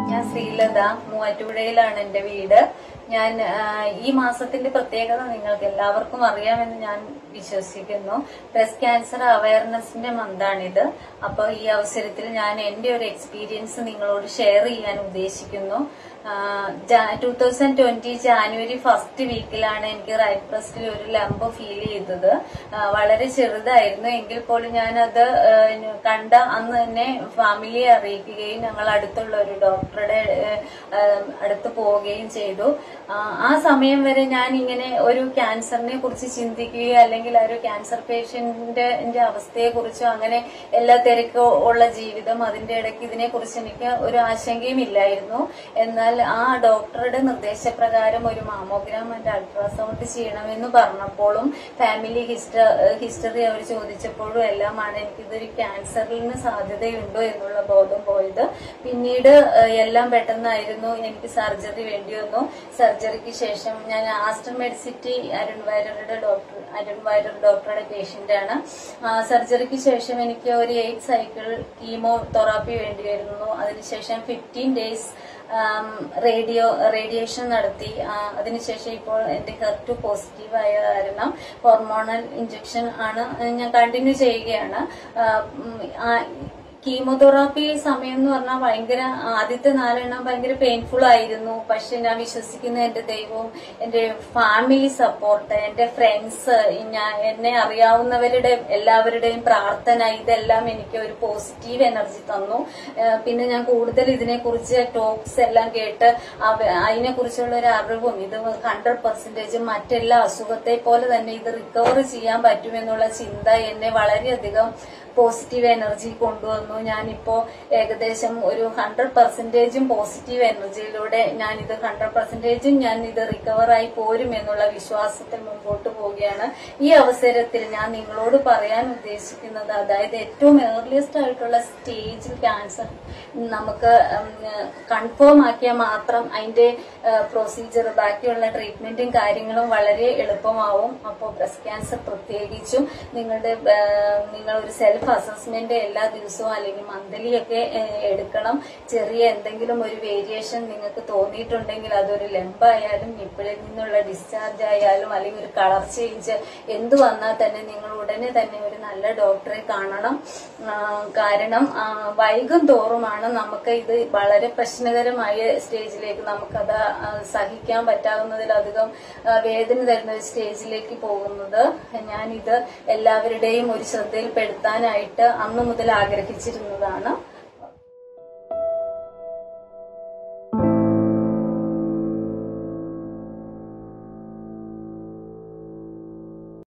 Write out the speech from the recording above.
ഞാൻ ശ്രീലത മൂവാറ്റുപുഴയിലാണ് എന്റെ വീട് ഞാൻ ആ, ഈ മാസത്തിന്റെ പ്രത്യേകത നിങ്ങൾക്ക് എല്ലാവർക്കും അറിയാമെന്ന് ഞാൻ വിശ്വസിക്കുന്നു ബ്രസ്റ്റ് ക്യാൻസർ അവയർനെസിന്റെ മന്താണിത് അപ്പോൾ ഈ അവസരത്തിൽ ഞാൻ എന്റെ ഒരു എക്സ്പീരിയൻസ് നിങ്ങളോട് ഷെയർ ചെയ്യാൻ ഉദ്ദേശിക്കുന്നു two thousand twenty January first വീക്കിലാണ് എനിക്ക് റൈറ്റ് ബ്രസ്റ്റിൽ ഒരു ലംബ് ഫീൽ ചെയ്തത് ആ, വളരെ ചെറുതായിരുന്നു എങ്കിൽ പോലും ഞാനത് ആ, കണ്ട അന്ന് തന്നെ ഫാമിലിയെ അറിയിക്കുകയും ഞങ്ങൾ അടുത്തുള്ള ഒരു ഡോക്ടറുടെ ആ, അടുത്ത് പോവുകയും ചെയ്തു ആ, ആ സമയം വരെ ഞാൻ ഇങ്ങനെ ഒരു ക്യാൻസറിനെ കുറിച്ച് ചിന്തിക്കുകയോ അല്ലെങ്കിൽ ആ ഒരു ക്യാൻസർ പേഷ്യന്റിന്റെ അവസ്ഥയെ കുറിച്ചോ അങ്ങനെ എല്ലാ തിരക്കോ ഉള്ള ജീവിതം അതിന്റെ ഇടയ്ക്ക് ഇതിനെ കുറിച്ച് എനിക്ക് ഒരു ആശങ്കയും ഇല്ലായിരുന്നു എന്നാൽ ആ ഡോക്ടറുടെ നിർദ്ദേശപ്രകാരം ഒരു മാമോഗ്രാം ആൻഡ് അൾട്രാസൗണ്ട് ചെയ്യണമെന്ന് പറഞ്ഞപ്പോഴും ഫാമിലി ഹിസ്റ്ററി അവർ ചോദിച്ചപ്പോഴും എല്ലാമാണ് എനിക്കിതൊരു ക്യാൻസറിന് സാധ്യതയുണ്ടോ എന്നുള്ള ബോധം പോയത് പിന്നീട് ഏഹ്, എല്ലാം പെട്ടെന്നായിരുന്നു എനിക്ക് സർജറി വേണ്ടി വന്നു സർജറിക്ക് ശേഷം ഞാൻ ആസ്റ്റർ മെഡിസിറ്റി അരുൺ വൈററുടെ ഡോക്ടർ അരുൺ വൈറർ ഡോക്ടറുടെ പേഷ്യന്റ് ആണ് ആ, സർജറിക്ക് ശേഷം എനിക്ക് ഒരു എയ്റ്റ് സൈക്കിൾ കീമോ തെറാപ്പി വേണ്ടി വരുന്നു അതിനുശേഷം ഫിഫ്റ്റീൻ ഡേയ്സ് റേഡിയോ റേഡിയേഷൻ നടത്തി ആ, അതിനുശേഷം ഇപ്പോൾ എന്റെ ഹെർട്ട് പോസിറ്റീവ് ആയ കാരണം ഹോർമോണൽ ഇഞ്ചക്ഷൻ ആണ് ഞാൻ കണ്ടിന്യൂ ചെയ്യുകയാണ് ആ, ഉം, ആ, കീമോതെറാപ്പി സമയം എന്ന് പറഞ്ഞാൽ ഭയങ്കര ആദ്യത്തെ നാലെണ്ണം ഭയങ്കര പെയിൻഫുൾ ആയിരുന്നു പക്ഷെ ഞാൻ വിശ്വസിക്കുന്ന എന്റെ ദൈവവും എന്റെ ഫാമിലി സപ്പോർട്ട് എന്റെ ഫ്രണ്ട്സ് ഞാൻ എന്നെ അറിയാവുന്നവരുടെ എല്ലാവരുടെയും പ്രാർത്ഥന ഇതെല്ലാം എനിക്ക് ഒരു പോസിറ്റീവ് എനർജി തന്നു ഏഹ് പിന്നെ ഞാൻ കൂടുതൽ ഇതിനെക്കുറിച്ച് ടോക്സ് എല്ലാം കേട്ട് അവ- അതിനെക്കുറിച്ചുള്ള ഒരു അറിവും ഇത് ഹൺഡ്രഡ് പെർസെന്റേജ് മറ്റെല്ലാ അസുഖത്തെ പോലെ തന്നെ ഇത് റിക്കവർ ചെയ്യാൻ പറ്റുമെന്നുള്ള ചിന്ത എന്നെ വളരെയധികം പോസിറ്റീവ് എനർജി കൊണ്ടുവന്നു ഞാനിപ്പോ ഏകദേശം ഒരു ഹൺഡ്രഡ് പെർസെന്റേജും പോസിറ്റീവ് എനർജിയിലൂടെ ഞാൻ ഇത് ഹൺഡ്രഡ് പെർസെന്റേജും ഞാൻ ഇത് റിക്കവർ ആയി പോരും എന്നുള്ള വിശ്വാസത്തിൽ മുമ്പോട്ട് പോവുകയാണ് ഈ അവസരത്തിൽ ഞാൻ നിങ്ങളോട് പറയാൻ ഉദ്ദേശിക്കുന്നത് അതായത് ഏറ്റവും ഏർലിയസ്റ്റ് ആയിട്ടുള്ള സ്റ്റേജിൽ ക്യാൻസർ നമുക്ക് കൺഫേം ആക്കിയാൽ മാത്രം അതിന്റെ പ്രൊസീജിയർ ബാക്കിയുള്ള ട്രീറ്റ്മെന്റും കാര്യങ്ങളും വളരെ എളുപ്പമാവും അപ്പോൾ ബ്രസ്റ്റ് ക്യാൻസർ പ്രത്യേകിച്ചും നിങ്ങളുടെ ആ, നിങ്ങൾ ഒരു സെൽഫ് അസസ്മെന്റ് എല്ലാ ദിവസവും അല്ലെങ്കിൽ മന്ത്ലി ഒക്കെ ഏ, എടുക്കണം ചെറിയ എന്തെങ്കിലും ഒരു വേരിയേഷൻ നിങ്ങൾക്ക് തോന്നിയിട്ടുണ്ടെങ്കിൽ അതൊരു ലംബായാലും നിപ്പിളിൽ നിന്നുള്ള ഡിസ്ചാർജ് ആയാലും അല്ലെങ്കിൽ ഒരു കളർ ചേഞ്ച് എന്ത് വന്നാൽ തന്നെ നിങ്ങൾ ഉടനെ തന്നെ ഒരു നല്ല ഡോക്ടറെ കാണണം ആ, കാരണം ആ, വൈകും തോറുമാണ് നമുക്ക് ഇത് വളരെ പ്രശ്നകരമായ സ്റ്റേജിലേക്ക് നമുക്കത് ആ, സഹിക്കാൻ പറ്റാവുന്നതിലധികം ആ, വേദന തരുന്ന ഒരു സ്റ്റേജിലേക്ക് പോകുന്നത് ഞാനിത് എല്ലാവരുടെയും ഒരു ശ്രദ്ധയിൽപ്പെടുത്താനായിട്ട് അന്നു മുതൽ ആഗ്രഹിച്ചിരുന്നതാണ്